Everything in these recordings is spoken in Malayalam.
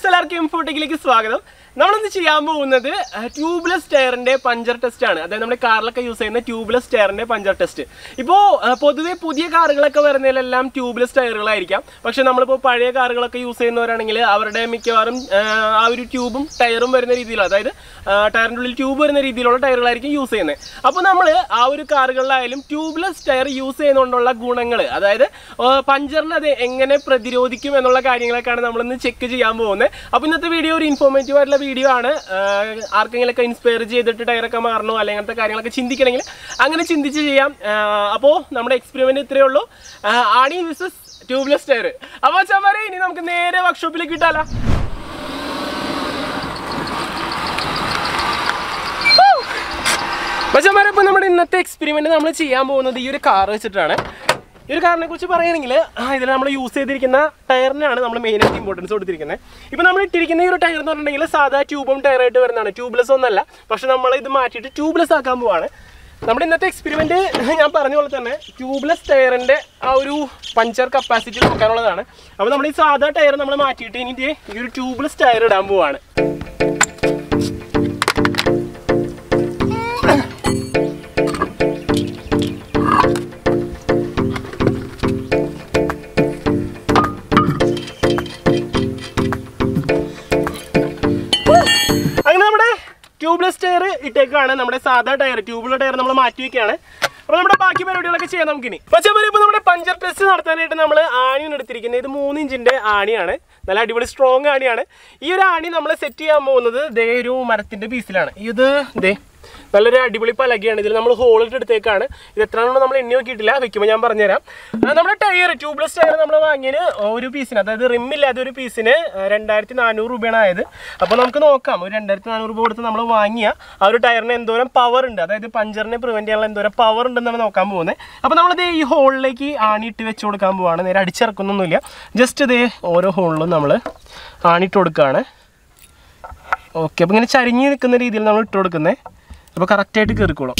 ഗൈസ് എല്ലാവർക്കും ഇൻഫോട്ടിക്കിലേക്ക് സ്വാഗതം നമ്മളിന്ന് ചെയ്യാൻ പോകുന്നത് ട്യൂബ്ലെസ് ടയറിന്റെ പഞ്ചർ ടെസ്റ്റ് ആണ് അതായത് നമ്മുടെ കാറിലൊക്കെ യൂസ് ചെയ്യുന്ന ട്യൂബ്ലെസ് ടയറിന്റെ പഞ്ചർ ടെസ്റ്റ് ഇപ്പോൾ പൊതുവെ പുതിയ കാറുകളൊക്കെ വരുന്നതിലെല്ലാം ട്യൂബ്ലെസ് ടയറുകളായിരിക്കാം പക്ഷെ നമ്മളിപ്പോൾ പഴയ കാറുകളൊക്കെ യൂസ് ചെയ്യുന്നവരാണെങ്കിൽ അവരുടെ മിക്കവാറും ആ, ആ ഒരു ട്യൂബും ടയറും വരുന്ന രീതിയിൽ അതായത് ടയറിൻ്റെ ഉള്ളിൽ ട്യൂബ് വരുന്ന രീതിയിലുള്ള ടയറുകളായിരിക്കും യൂസ് ചെയ്യുന്നത് അപ്പോൾ നമ്മൾ ആ ഒരു കാറുകളിലായാലും ട്യൂബ്ലെസ് ടയർ യൂസ് ചെയ്യുന്നതുകൊണ്ടുള്ള ഗുണങ്ങൾ അതായത് ആ, പഞ്ചറിനെ അത് എങ്ങനെ പ്രതിരോധിക്കും എന്നുള്ള കാര്യങ്ങളൊക്കെയാണ് നമ്മളിന്ന് ചെക്ക് ചെയ്യാൻ പോകുന്നത് അപ്പോൾ ഇന്നത്തെ വീഡിയോ ഒരു ഇൻഫോർമേറ്റീവ് ആയിട്ടുള്ള വീഡിയോ ആണ് ആ, ആർക്കെങ്കിലൊക്കെ ഇൻസ്പയർ ചെയ്തിട്ട് ടയറൊക്കെ മാറണോ അല്ലെങ്കിൽ അങ്ങനത്തെ കാര്യങ്ങളൊക്കെ ചിന്തിക്കണമെങ്കിൽ അങ്ങനെ ചിന്തിച്ച് ചെയ്യാം അപ്പോൾ നമ്മുടെ എക്സ്പെരിമെന്റ് ഇത്രയേ ഉള്ളൂ ആ, ആണി വിസസ് ട്യൂബ്ലെസ് ടയർ അപ്പോൾ ചമാരെ ഇനി നമുക്ക് നേരെ വർക്ക്ഷോപ്പിലേക്ക് കിട്ടാലോ പക്ഷേ ഇപ്പോൾ നമ്മുടെ ഇന്നത്തെ എക്സ്പെരിമെന്റ് നമ്മൾ ചെയ്യാൻ പോകുന്നത് ഈ ഒരു കാർ വെച്ചിട്ടാണ് ഈ ഒരു കാറിനെ കുറിച്ച് പറയുകയാണെങ്കിൽ ഇതിൽ നമ്മൾ യൂസ് ചെയ്തിരിക്കുന്ന ടയറിനാണ് നമ്മൾ മെയിനായിട്ട് ഇമ്പോർട്ടൻസ് കൊടുത്തിരിക്കുന്നത് ഇപ്പോൾ നമ്മൾ ഇട്ടിരിക്കുന്ന ഈ ഒരു ടയർ എന്ന് പറഞ്ഞിട്ടുണ്ടെങ്കിൽ സാധാ ട്യൂബും ടയറായിട്ട് വരുന്നതാണ് ട്യൂബ്ലെസ് ഒന്നല്ല പക്ഷെ നമ്മൾ ഇത് മാറ്റിയിട്ട് ട്യൂബ്ലെസ് ആക്കാൻ പോവാണ് നമ്മുടെ ഇന്നത്തെ എക്സ്പെരിമെന്റ് ഞാൻ പറഞ്ഞ പോലെ തന്നെ ട്യൂബ്ലെസ് ടയറിന്റെ ആ ഒരു പഞ്ചർ കപ്പാസിറ്റി നോക്കാനുള്ളതാണ് അപ്പോൾ നമ്മൾ ഈ സാധാ ടയർ നമ്മൾ മാറ്റിയിട്ട് ഇനി ദേ ഈ ഒരു ട്യൂബ്ലെസ് ടയർ ഇടാൻ പോവാണ് അങ്ങനെ നമ്മുടെ ട്യൂബ്ലെസ് ടയർ ഇട്ടേക്കാണ് നമ്മുടെ സാധാ ടയർ ട്യൂബുള്ള ടയർ നമ്മൾ മാറ്റി വെക്കുകയാണ് അപ്പോൾ നമ്മുടെ ബാക്കി പരിപാടികളൊക്കെ ചെയ്യാം നമുക്കിനി പക്ഷേ ഇപ്പോൾ നമ്മുടെ പഞ്ചർ ടെസ്റ്റ് നടത്താനായിട്ട് നമ്മൾ ആണിയാണ് എടുത്തിരിക്കുന്നത് ഇത് മൂന്ന് ഇഞ്ചിന്റെ ആണിയാണ് നല്ല അടിപൊളി സ്ട്രോങ് ആണിയാണ് ഈ ഒരു ആണി നമ്മൾ സെറ്റ് ചെയ്യാൻ പോകുന്നത് ദേ ഒരു മരത്തിന്റെ പീസിലാണ് ഇത് ദേ നല്ലൊരു അടിപൊളി പലകയാണ് ഇതിൽ നമ്മൾ ഹോൾ ഇട്ട് എടുത്തേക്കാണ് ഇത് എത്രയാണെന്ന് നമ്മൾ എണ്ണി നോക്കിയിട്ടില്ല വെക്കുമ്പോൾ ഞാൻ പറഞ്ഞുതരാം ആ, നമ്മുടെ ടയർ ട്യൂബ്ലെസ് ടയർ നമ്മൾ വാങ്ങിയത് ഒരു പീസിന് അതായത് റിം ഇല്ലാത്ത ഒരു പീസിന് രണ്ടായിരത്തി നാനൂറ് രൂപയാണ് ആയത് അപ്പോൾ നമുക്ക് നോക്കാം ഒരു രണ്ടായിരത്തി നാനൂറ് രൂപ കൊടുത്ത് നമ്മൾ വാങ്ങിയ ആ ഒരു ടയറിന് എന്തോരം പവർ ഉണ്ട് അതായത് പഞ്ചറിനെ പ്രിവെൻറ്റ് ചെയ്യാനുള്ള എന്തോരം പവർ ഉണ്ടെന്നാണ് നോക്കാൻ പോകുന്നത് അപ്പോൾ നമ്മളിത് ഈ ഹോളിലേക്ക് ആണി ഇട്ട് വെച്ച് കൊടുക്കാൻ പോവാണ് നേരെ അടിച്ചിറക്കുന്നൊന്നുമില്ല ജസ്റ്റ് ഇതേ ഓരോ ഹോളിലും നമ്മൾ ആണിട്ട് കൊടുക്കുകയാണ് ഓക്കെ അപ്പോൾ ഇങ്ങനെ ചരിഞ്ഞ് നിൽക്കുന്ന രീതിയിൽ നമ്മൾ ഇട്ട് കൊടുക്കുന്നത് അപ്പോൾ കറക്റ്റായിട്ട് കയറിക്കോളും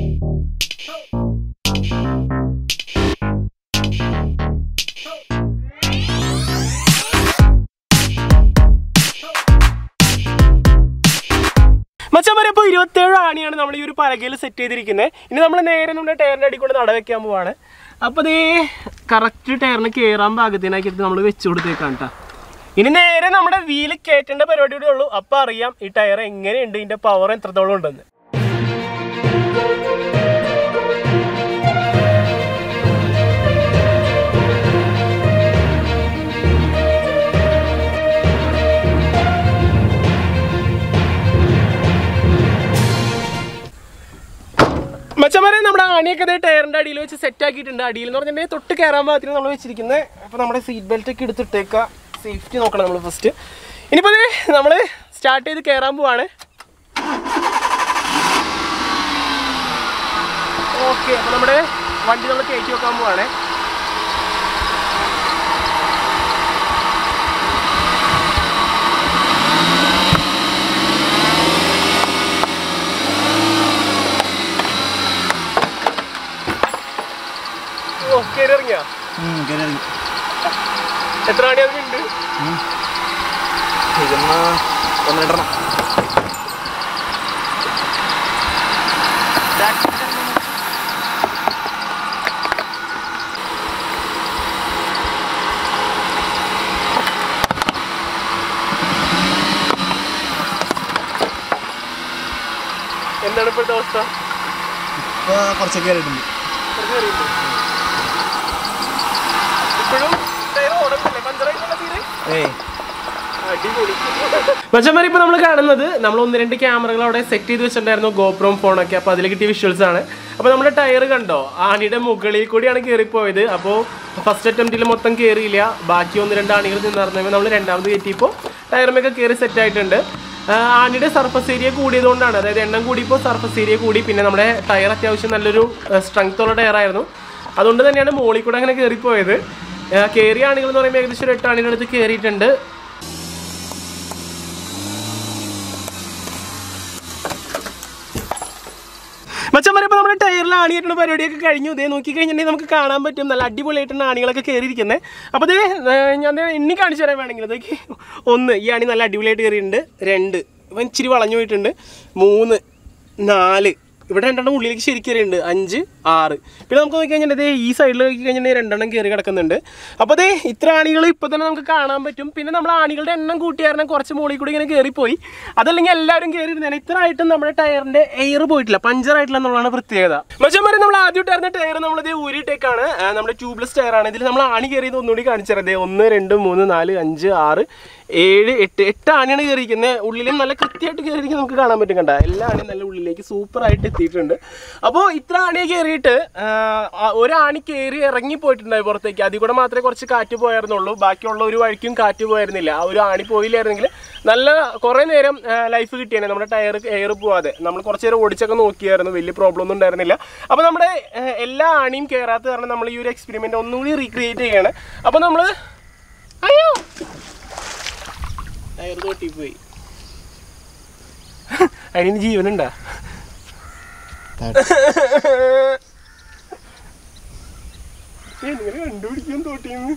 മച്ചാൻ പറയാം ഇപ്പോൾ ഇരുപത്തേഴ് ആണിയാണ് നമ്മൾ ഈ ഒരു പലകയിൽ സെറ്റ് ചെയ്തിരിക്കുന്നത് ഇനി നമ്മൾ നേരെ നമ്മുടെ ടയറിൻ്റെ അടി കൊണ്ട് നട വെക്കാൻ പോവാണ് അപ്പോൾ ഇത് കറക്റ്റ് ടയറിന് കയറാൻ പാകത്തിനാക്കിയിട്ട് നമ്മൾ വെച്ച് കൊടുത്തേക്കാണ് കേട്ടോ ഇനി നേരെ നമ്മുടെ വീല് കയറ്റേണ്ട പരിപാടിയുടെ ഉള്ളൂ അപ്പോൾ അറിയാം ഈ ടയർ എങ്ങനെയുണ്ട് ഇതിൻ്റെ പവർ എത്രത്തോളം ഉണ്ടെന്ന് മച്ചമാരെ നമ്മുടെ ആണിയൊക്കെ ദേ ടയറിന്റെ അടിയിൽ വെച്ച് സെറ്റ് ആക്കിയിട്ടുണ്ട് അടിയിൽ എന്ന് പറഞ്ഞിട്ടുണ്ടെങ്കിൽ തൊട്ട് കയറാൻ പാകത്തിന് നമ്മൾ വെച്ചിരിക്കുന്നത് അപ്പോൾ നമ്മുടെ സീറ്റ് ബെൽറ്റ് ഒക്കെ എടുത്തിട്ടേക്കുക സേഫ്റ്റി നോക്കണം നമ്മൾ ഫസ്റ്റ് ഇനിയിപ്പോൾ നമ്മൾ സ്റ്റാർട്ട് ചെയ്ത് കയറാൻ പോവാണ് ഓക്കെ അപ്പോൾ നമ്മുടെ വണ്ടി നമ്മൾ കയറ്റി വെക്കാൻ പോവാണ് ഓ കയറി ഇറങ്ങിയാ എത്ര മണി അതിനുണ്ട് ഒന്നിട്ടെണ്ണം എന്താണ് ഇപ്പോഴത്തെ അവസ്ഥ ഇപ്പൊ കുറച്ചൊക്കെ കയറിയിട്ടുണ്ട് കുറച്ച് കയറിയില്ലേ? ഇപ്പോഴും ടയർ ഓടത്തില്ലേ പഞ്ചറായിട്ടുള്ള തീരെ ഏയ് മച്ചന്മാർ ഇപ്പോൾ നമ്മൾ കാണുന്നത് നമ്മൾ ഒന്ന് രണ്ട് ക്യാമറകൾ അവിടെ സെറ്റ് ചെയ്ത് വെച്ചിട്ടുണ്ടായിരുന്നു ഗോപ്രോം ഫോണൊക്കെ അപ്പോൾ അതിൽ കിട്ടിയ വിഷ്വൽസ് ആണ് അപ്പോൾ നമ്മുടെ ടയർ കണ്ടോ ആണിയുടെ മുകളിൽ കൂടിയാണ് കയറിപ്പോയത് അപ്പോൾ ഫസ്റ്റ് അറ്റംപ്റ്റിൽ മൊത്തം കയറിയില്ല ബാക്കി ഒന്ന് രണ്ട് ആണികൾ നിന്നിറന്നപ്പോൾ നമ്മൾ രണ്ടാമത് കയറ്റിയപ്പോൾ ടയറുമൊക്കെ കയറി സെറ്റ് ആയിട്ടുണ്ട് ആ, ആണിയുടെ സർഫസ് ഏരിയ കൂടിയതുകൊണ്ടാണ് അതായത് എണ്ണം കൂടിയപ്പോൾ സർഫസ് ഏരിയ കൂടി പിന്നെ നമ്മുടെ ടയർ അത്യാവശ്യം നല്ലൊരു സ്ട്രെങ്ത് ഉള്ള ടയർ ആയിരുന്നു അതുകൊണ്ട് തന്നെയാണ് മുകളിൽ കൂടെ അങ്ങനെ കയറിപ്പോയത് ആ, കയറിയ ആണികൾ എന്ന് പറയുമ്പോൾ ഏകദേശം ഒരു എട്ട് ആണികളുടെ അടുത്ത് കയറിയിട്ടുണ്ട് മച്ചൻ പറയുമ്പോൾ നമ്മുടെ നമ്മുടെ ടയറിൽ ആണിയായിട്ടുള്ള പരിപാടിയൊക്കെ കഴിഞ്ഞു ഇതേ നോക്കി കഴിഞ്ഞിട്ടുണ്ടെങ്കിൽ നമുക്ക് കാണാൻ പറ്റും നല്ല അടിപൊളിയായിട്ടാണ് ആണികളൊക്കെ കയറിയിരിക്കുന്നത് അപ്പോൾ ഇതേ ഏർ, ഞാൻ ദേ എണ്ണി കാണിച്ചു തരാൻ വേണമെങ്കിൽ ഇതൊക്കെ ഒന്ന് ഈ ആണി നല്ല അടിപൊളിയായിട്ട് കയറിയിട്ടുണ്ട് രണ്ട് ഇവൻ ഇച്ചിരി വളഞ്ഞു പോയിട്ടുണ്ട് മൂന്ന് നാല് ഇവിടെ രണ്ടെണ്ണം ഉള്ളിലേക്ക് ശരിക്കും കയറിയുണ്ട് അഞ്ച് ആറ് പിന്നെ നമുക്ക് നോക്കി കഴിഞ്ഞാൽ ഇതേ ഈ സൈഡിൽ നോക്കി കഴിഞ്ഞാൽ രണ്ടെണ്ണം കയറി കിടക്കുന്നുണ്ട് അപ്പോൾ അതേ ഇത്ര ആണികൾ ഇപ്പോൾ തന്നെ നമുക്ക് കാണാൻ പറ്റും പിന്നെ നമ്മൾ ആണികളുടെ എണ്ണം കൂട്ടിയാരണം കുറച്ച് മുകളിൽ കൂടി ഇങ്ങനെ കയറിപ്പോയി അതല്ലെങ്കിൽ എല്ലാവരും കയറിയിരുന്നേനെ ഇത്ര ആയിട്ടും നമ്മുടെ ടയറിന്റെ എയർ പോയിട്ടില്ല പഞ്ചർ ആയിട്ടില്ല എന്നുള്ളതാണ് പ്രത്യേകത മച്ചാൻ പറയും നമ്മൾ ആദ്യമായിട്ടായിരുന്ന ടയർ നമ്മളിത് ഊരിട്ടേക്കാണ് ആ, നമ്മുടെ ട്യൂബ്ലെസ് ടയർ ആണ് ഇതിൽ നമ്മൾ ആണി കയറിയത് ഒന്നുകൂടി കാണിച്ചത് ഒന്ന് രണ്ട് മൂന്ന് നാല് അഞ്ച് ആറ് ഏഴ് എട്ട് എട്ട് ആണിയാണ് കയറിയിരിക്കുന്നത് ഉള്ളിലും നല്ല കൃത്യമായിട്ട് കയറിയിരിക്കുന്നത് നമുക്ക് കാണാൻ പറ്റും കണ്ട എല്ലാ ആണിയും നല്ല ഉള്ളിലേക്ക് സൂപ്പർ ആയിട്ട് എത്തിയിട്ടുണ്ട് അപ്പോൾ ഇത്ര ആണിയെ കയറിയിട്ട് ആ, ആ, ഒരു ആണി കയറി ഇറങ്ങി പോയിട്ടുണ്ടായി പുറത്തേക്ക് അതിൽ കൂടെ മാത്രമേ കുറച്ച് കാറ്റ് പോയായിരുന്നുള്ളൂ ബാക്കിയുള്ള ഒരു വഴിക്കും കാറ്റ് പോയായിരുന്നില്ല ആ ഒരു ആണി പോയില്ലായിരുന്നെങ്കിൽ നല്ല കുറേ നേരം ലൈഫ് കിട്ടിയേനെ നമ്മുടെ ടയർ എയർ പോവാതെ നമ്മൾ കുറച്ച് നേരം ഓടിച്ചൊക്കെ നോക്കിയായിരുന്നു വലിയ പ്രോബ്ലം ഒന്നും ഉണ്ടായിരുന്നില്ല അപ്പോൾ നമ്മുടെ ആ, എല്ലാ ആണിയും കയറാത്ത കാരണം നമ്മൾ ഈ ഒരു എക്സ്പെരിമെൻ്റ് ഒന്നുകൂടി റീക്രിയേറ്റ് ചെയ്യാണ് അപ്പോൾ നമ്മൾ അയ്യോ ടയർ തോട്ടിപ്പോയി അതിന് ജീവനുണ്ടാ എങ്ങനെ കണ്ടുപിടിക്കാൻ തോട്ടിന്ന്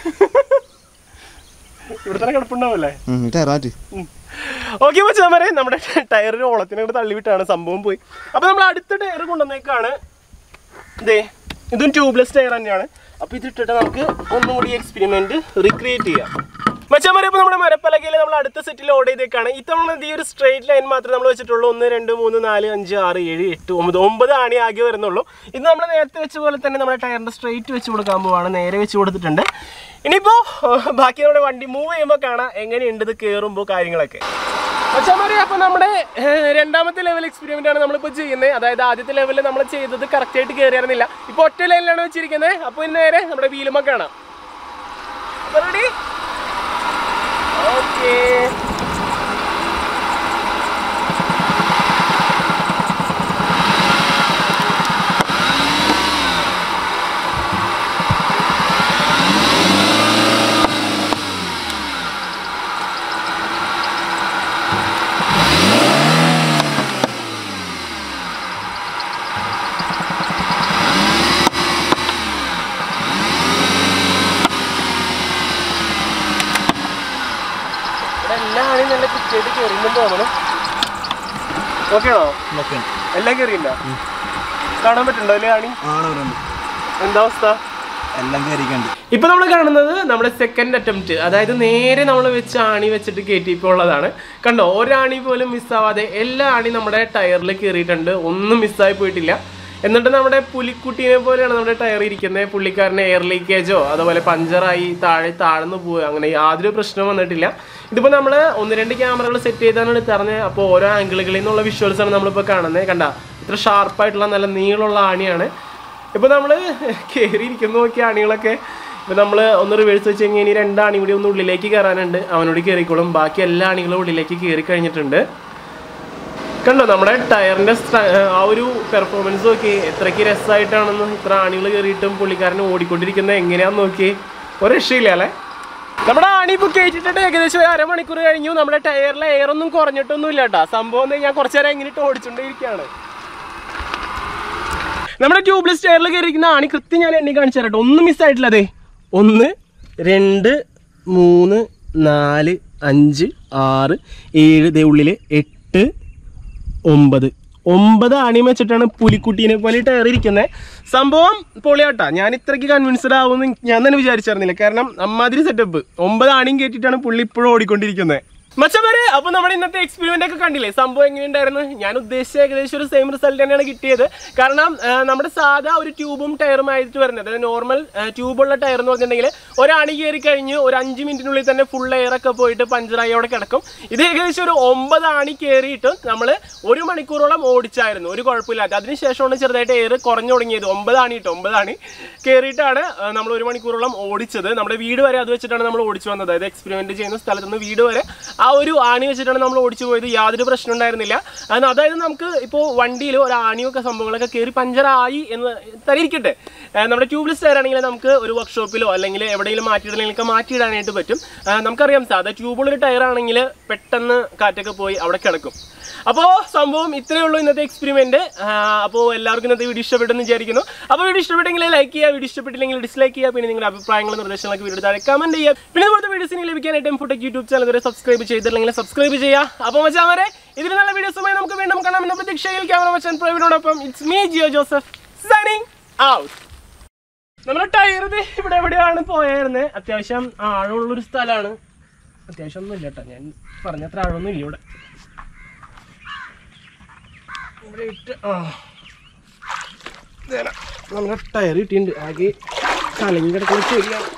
ഇവിടെ തന്നെ കിടപ്പുണ്ടാവല്ലേ ടയറാറ്റ് ഓക്കെ മച്ചാമാരെ നമ്മുടെ ടയറിന് ഓളത്തിനോട് തള്ളിവിട്ടാണ് സംഭവം പോയി അപ്പൊ നമ്മൾ അടുത്ത ടയർ കൊണ്ടുവന്നേക്കാണ് ഇതേ ഇതും ട്യൂബ്ലെസ് ടയർ തന്നെയാണ് അപ്പൊ ഇത് ഇട്ടിട്ട് നമുക്ക് ഒന്നുകൂടി എക്സ്പെരിമെന്റ് റീക്രിയേറ്റ് ചെയ്യാം മച്ചാമാരെ ഇപ്പൊ നമ്മുടെ മരപ്പലകയിൽ നമ്മൾ അടുത്ത സെറ്റിൽ ഓർഡർ ചെയ്തേക്കാണ് ഇത്തവണ ഈ ഒരു സ്ട്രേറ്റ് ലൈൻ മാത്രമേ നമ്മൾ വെച്ചിട്ടുള്ളൂ ഒന്ന് രണ്ട് മൂന്ന് നാല് അഞ്ച് ആറ് ഏഴ് എട്ട് ഒമ്പത് ഒമ്പത് ആണി ആകെ വരുന്നുള്ളൂ ഇത് നമ്മൾ നേരത്തെ വെച്ച പോലെ തന്നെ നമ്മുടെ ടയറിന്റെ സ്ട്രേറ്റ് വെച്ച് കൊടുക്കാൻ പോവാണ് നേരെ വെച്ച് കൊടുത്തിട്ടുണ്ട് ഇനിയിപ്പോ ഏഹ്, ബാക്കി നമ്മുടെ വണ്ടി മൂവ് ചെയ്യുമ്പോൾ കാണാം എങ്ങനെയുണ്ട് ഇത് കയറുമ്പോൾ കാര്യങ്ങളൊക്കെ അച്ഛന്മാരെ അപ്പൊ നമ്മുടെ ഏഹ്, രണ്ടാമത്തെ ലെവൽ എക്സ്പെരിമെന്റ് ആണ് നമ്മളിപ്പോ ചെയ്യുന്നത് അതായത് ആദ്യത്തെ ലെവലിൽ നമ്മൾ ചെയ്തത് കറക്റ്റ് ആയിട്ട് കയറിയിരുന്നില്ല ഇപ്പൊ ഒറ്റ ലൈനിലാണ് വെച്ചിരിക്കുന്നത് അപ്പൊ ഇന്ന് നേരെ നമ്മുടെ വീലുമ കാണാം റെഡി ഓക്കേ ഇവിടെ എല്ലാ ആണെയും നല്ല കൃത്യമായിട്ട് കയറിയെന്ന് തോന്നണം ഓക്കെ ആണോ ഓക്കെ എല്ലാം കയറിയില്ല കാണാൻ പറ്റുന്നുണ്ടോ അല്ലേ ആണി ആണവരുണ്ട് എന്താ അവസ്ഥ എല്ലാം കയറിക്കണ്ട് ഇപ്പൊ നമ്മൾ കാണുന്നത് നമ്മുടെ സെക്കൻഡ് അറ്റംപ്റ്റ് അതായത് നേരെ നമ്മൾ വെച്ച് ആണി വെച്ചിട്ട് കയറ്റിയപ്പോൾ ഉള്ളതാണ് കണ്ടോ ഒരാണി പോലും മിസ്സാവാതെ എല്ലാ ആണി നമ്മുടെ ടയറിൽ കയറിയിട്ടുണ്ട് ഒന്നും മിസ്സായി പോയിട്ടില്ല എന്നിട്ട് നമ്മുടെ പുലിക്കുട്ടീനെ പോലെയാണ് നമ്മുടെ ടയർ ഇരിക്കുന്നത് പുള്ളിക്കാരന് എയർ ലീക്കേജോ അതുപോലെ പഞ്ചറായി താഴെ താഴ്ന്നു പോവുക അങ്ങനെ യാതൊരു പ്രശ്നവും വന്നിട്ടില്ല ഇതിപ്പോൾ നമ്മൾ ഒന്ന് രണ്ട് ക്യാമറകൾ സെറ്റ് ചെയ്താണ് എടുത്തറിഞ്ഞത് അപ്പോൾ ഓരോ ആംഗിളുകളിൽ നിന്നുള്ള വിഷ്വൽസ് ആണ് നമ്മളിപ്പോൾ കാണുന്നത് കണ്ട ഇത്ര ഷാർപ്പായിട്ടുള്ള നല്ല നീളമുള്ള ആണിയാണ് ഇപ്പൊ നമ്മള് കയറിയിരിക്കുന്ന നോക്കിയ ആണികളൊക്കെ ഇപ്പൊ നമ്മള് ഒന്ന് റിവേഴ്സ് വെച്ച് കഴിഞ്ഞാൽ ഇനി രണ്ട് ആണി കൂടി ഒന്ന് ഉള്ളിലേക്ക് കയറാനുണ്ട് അവനോട് കയറിക്കോളും ബാക്കി എല്ലാ ആണികളും ഉള്ളിലേക്ക് കയറി കഴിഞ്ഞിട്ടുണ്ട് കണ്ടോ നമ്മുടെ ടയറിന്റെ സ്ട്ര- ആ ഒരു പെർഫോമൻസ് നോക്കി എത്രയ്ക്ക് രസമായിട്ടാണെന്ന് ഇത്ര ആണികൾ കയറിയിട്ടും പുള്ളിക്കാരൻ ഓടിക്കൊണ്ടിരിക്കുന്നത് എങ്ങനെയാന്ന് നോക്കി ഒരു രക്ഷയില്ല അല്ലേ നമ്മുടെ ആണി ഇപ്പൊ കയറ്റിട്ടിട്ട് ഏകദേശം ഒരു അരമണിക്കൂർ കഴിഞ്ഞു നമ്മുടെ ടയറിലെ എയർ ഒന്നും കുറഞ്ഞിട്ടൊന്നും ഇല്ല കേട്ടോ സംഭവം എന്ന് ഞാൻ കുറച്ചു നേരം എങ്ങനെ ഓടിച്ചോണ്ടിരിക്കുകയാണ് നമ്മുടെ ട്യൂബ്ലെസ് ടയറിൽ കയറിയിരിക്കുന്ന ആണി കൃത്യം ഞാൻ എണ്ണി കാണിച്ചു തരട്ടെ ഒന്നും മിസ്സായിട്ടില്ല അതെ ഒന്ന് രണ്ട് മൂന്ന് നാല് അഞ്ച് ആറ് ഏഴ് ദേ ഉള്ളിൽ എട്ട് ഒമ്പത് ഒമ്പത് ആണിയും വെച്ചിട്ടാണ് പുലിക്കുട്ടീനെ പോലെ ടയർ ഇരിക്കുന്നത് സംഭവം പൊളിയാട്ടാ ഞാൻ ഇത്രയ്ക്ക് കൺവിൻസ്ഡ് ആവുമെന്ന് ഞാൻ തന്നെ വിചാരിച്ചായിരുന്നില്ല കാരണം അമ്മാതിരി സെറ്റപ്പ് ഒമ്പത് ആണിയും കയറ്റിയിട്ടാണ് പുള്ളി ഇപ്പോഴും ഓടിക്കൊണ്ടിരിക്കുന്നത് മച്ചവരെ അപ്പൊ നമ്മുടെ ഇന്നത്തെ എക്സ്പെരിമെന്റ് ഒക്കെ കണ്ടില്ലേ സംഭവം എങ്ങനെയുണ്ടായിരുന്നു ഞാൻ ഉദ്ദേശിച്ച ഏകദേശം ഒരു സെയിം റിസൾട്ട് തന്നെയാണ് കിട്ടിയത് കാരണം ആ, നമ്മുടെ സാധാ ഒരു ട്യൂബും ടയറും ആയിട്ട് വരുന്നത് അതായത് നോർമൽ ട്യൂബുള്ള ടയർ എന്ന് പറഞ്ഞിട്ടുണ്ടെങ്കിൽ ഒരണി കയറി കഴിഞ്ഞ് ഒരു അഞ്ച് മിനിറ്റിനുള്ളിൽ തന്നെ ഫുൾ എയർ ഒക്കെ പോയിട്ട് പഞ്ചറായി അവിടെ കിടക്കും ഇത് ഏകദേശം ഒരു ഒമ്പത് ആണി കയറിയിട്ട് നമ്മൾ ഒരു മണിക്കൂറോളം ഓടിച്ചായിരുന്നു ഒരു കുഴപ്പമില്ലാത്ത അതിനുശേഷമാണ് ചെറുതായിട്ട് എയർ കുറഞ്ഞു തുടങ്ങിയത് ഒമ്പത് ആണി ഇട്ട് ഒമ്പത് ആണി കയറിയിട്ടാണ് നമ്മൾ ഒരു മണിക്കൂറോളം ഓടിച്ചത് നമ്മുടെ വീട് വരെ അത് വെച്ചിട്ടാണ് നമ്മൾ ഓടിച്ചു വന്നത് അതായത് എക്സ്പെരിമെന്റ് ചെയ്യുന്ന സ്ഥലത്ത് നിന്ന് വീട് വരെ ആ ആ ഒരു ആണി വെച്ചിട്ടാണ് നമ്മൾ ഓടിച്ചു പോയത് യാതൊരു പ്രശ്നം ഉണ്ടായിരുന്നില്ല കാരണം അതായത് നമുക്ക് ഇപ്പോൾ വണ്ടിയിൽ ഒരു ആണിയൊക്കെ സംഭവങ്ങളൊക്കെ കയറി പഞ്ചറായി എന്ന് തരിയിരിക്കട്ടെ ആ, നമ്മുടെ ട്യൂബ്ലെസ് ടയർ ആണെങ്കിൽ നമുക്ക് ഒരു വർക്ക്ഷോപ്പിലോ അല്ലെങ്കിൽ എവിടെയെങ്കിലും മാറ്റിയിടണമെങ്കിലൊക്കെ മാറ്റിയിടാനായിട്ട് പറ്റും ആ, നമുക്കറിയാം സാധാ ട്യൂബുള്ളൊരു ടയർ ആണെങ്കിൽ പെട്ടെന്ന് കാറ്റൊക്കെ പോയി അവിടെ കിടക്കും അപ്പോൾ സംഭവം ഇത്രയേ ഉള്ളൂ ഇന്നത്തെ എക്സ്പെരിമെന്റ് അപ്പോൾ എല്ലാവർക്കും ഇന്നത്തെ വീഡിയോ ഇഷ്ടപ്പെട്ടെന്ന് വിചാരിക്കുന്നു അപ്പോൾ വീഡിയോ ഇഷ്ടപ്പെട്ടെങ്കിൽ ലൈക്ക് ചെയ്യുക വീഡിയോ ഇഷ്ടപ്പെട്ടില്ലെങ്കിൽ ഡിസ്ലൈക്ക് ചെയ്യുക പിന്നെ നിങ്ങളുടെ അഭിപ്രായങ്ങളും നിർദ്ദേശങ്ങളൊക്കെ വീഡിയോ താഴെ കമന്റ് ചെയ്യുക പിന്നെ ഇതുപോലത്തെ വീഡിയോസിന് ലഭിക്കാനായിട്ട് എംഫുടെക് യൂട്യൂബ് ചാനൽ വരെ സബ്സ്ക്രൈബ് ചെയ്തിട്ടില്ലെങ്കിൽ സബ്സ്ക്രൈബ് ചെയ്യുക അപ്പോൾ മച്ചാൻ വരെ ഇതിന് നല്ല വീഡിയോസുമായി നമുക്ക് വീണ്ടും കാണാം എന്ന പ്രതീക്ഷയിൽ ക്യാമറ മച്ചാൻ പ്രവീണോടൊപ്പം it's me Jiyo Joseph signing out നമ്മുടെ ടയർ ഇത് ഇവിടെ എവിടെയാണ് പോയായിരുന്നത് അത്യാവശ്യം ആഴമുള്ളൊരു സ്ഥലമാണ് അത്യാവശ്യം ഒന്നും ഇല്ല കേട്ടോ ഞാൻ പറഞ്ഞത്ര ആഴമൊന്നും ഇല്ല ഇവിടെ ഇവിടെ ഇട്ട് ആ ഇതേന, നമ്മുടെ ടയർ കിട്ടിയിട്ടുണ്ട് ആകെ കലങ്ങി കിടക്കുന്ന ശരിയാണ്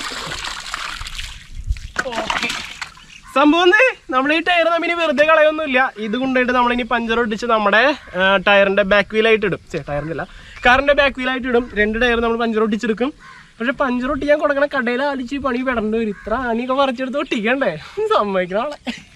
ഓക്കെ സംഭവം എന്തേ? നമ്മുടെ ഈ ടയർ നമ്മൾ ഇനി വെറുതെ കളയൊന്നുമില്ല ഇത് കൊണ്ടുപോയിട്ട് നമ്മൾ ഇനി പഞ്ചർ ഒട്ടിച്ച് നമ്മുടെ ടയറിന്റെ ബാക്ക് വീലായിട്ട് ഇടും ചേ ടയറിന്റെ അല്ല കാറിന്റെ ബാക്ക് വീലായിട്ട് ഇടും രണ്ട് ടയർ നമ്മൾ പഞ്ചർ ഒട്ടിച്ചെടുക്കും പക്ഷെ പഞ്ചർ ഒട്ടിക്കാൻ കൊടുക്കണ കടയിൽ ആലിച്ച് ഈ പണി പെടേണ്ടി വരും ഇത്ര ആണിയൊക്കെ പറിച്ചെടുത്ത് ഒട്ടിക്കണ്ടേ സമ്മതിക്കണ ആളെ